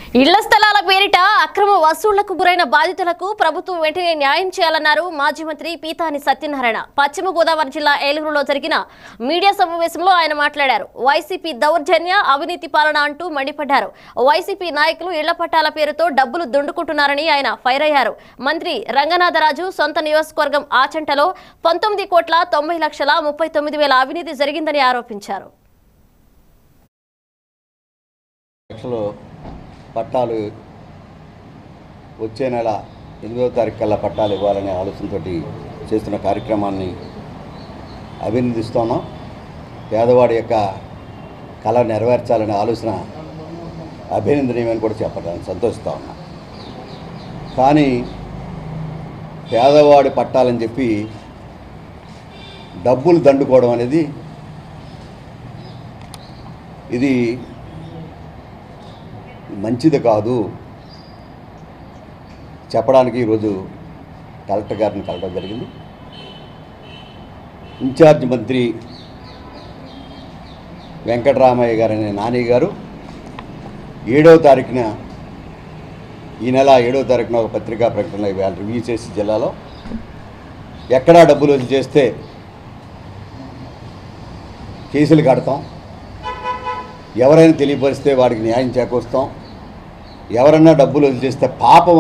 ఇళ్ల స్థలాల పేరిట అక్రమ వసూళ్లకు గురైన బాధితులకు ప్రభుత్వం వెంటనే న్యాయం చేయాలన్నారు మాజీ మంత్రి పీతాని సత్యనారాయణ పశ్చిమ గోదావరి జిల్లా ఏలూరులో జరిగిన మీడియా సమావేశంలో ఆయన మాట్లాడారు వైసీపీ దౌర్జన్య అవినీతి పాలన అంటూ మండిపడ్డారు వైసీపీ నాయకులు ఇళ్ల పట్టాల పేరుతో డబ్బులు దుండుకుంటున్నారని ఆయన ఫైర్ అయ్యారు మంత్రి రంగనాథరాజు సొంత నియోజకవర్గం ఆచంటలో పంతొమ్మిది కోట్ల తొంభై లక్షల ముప్పై తొమ్మిది వేల అవినీతి జరిగిందని ఆరోపించారు లక్షలు పట్టాలు వచ్చే నెల ఎనిమిదవ తారీఖు కల్లా పట్టాలు ఇవ్వాలనే ఆలోచనతో చేస్తున్న కార్యక్రమాన్ని అభినందిస్తున్నాం పేదవాడి యొక్క కళ నెరవేర్చాలనే ఆలోచన అభినందనీయమని కూడా చెప్పడానికి సంతోషిస్తా ఉన్నా కానీ పేదవాడి పట్టాలని చెప్పి డబ్బులు దండుకోవడం అనేది ఇది మంచిది కాదు చెప్పడానికి ఈరోజు కలెక్టర్ గారిని కలవడం జరిగింది ఇన్ఛార్జ్ మంత్రి వెంకటరామయ్య గారు అనే నాని గారు ఏడవ తారీఖున ఈ నెల ఏడవ తారీఖున ఒక పత్రికా ప్రకటన ఇవాళ రివ్యూ చేసి జిల్లాలో ఎక్కడా డబ్బులు వసూలు చేస్తే కేసులు కడతాం ఎవరైనా తెలియపరిస్తే వాడికి న్యాయం చేకూరుస్తాం ఎవరన్నా డబ్బులు వదిలేస్తే పాపం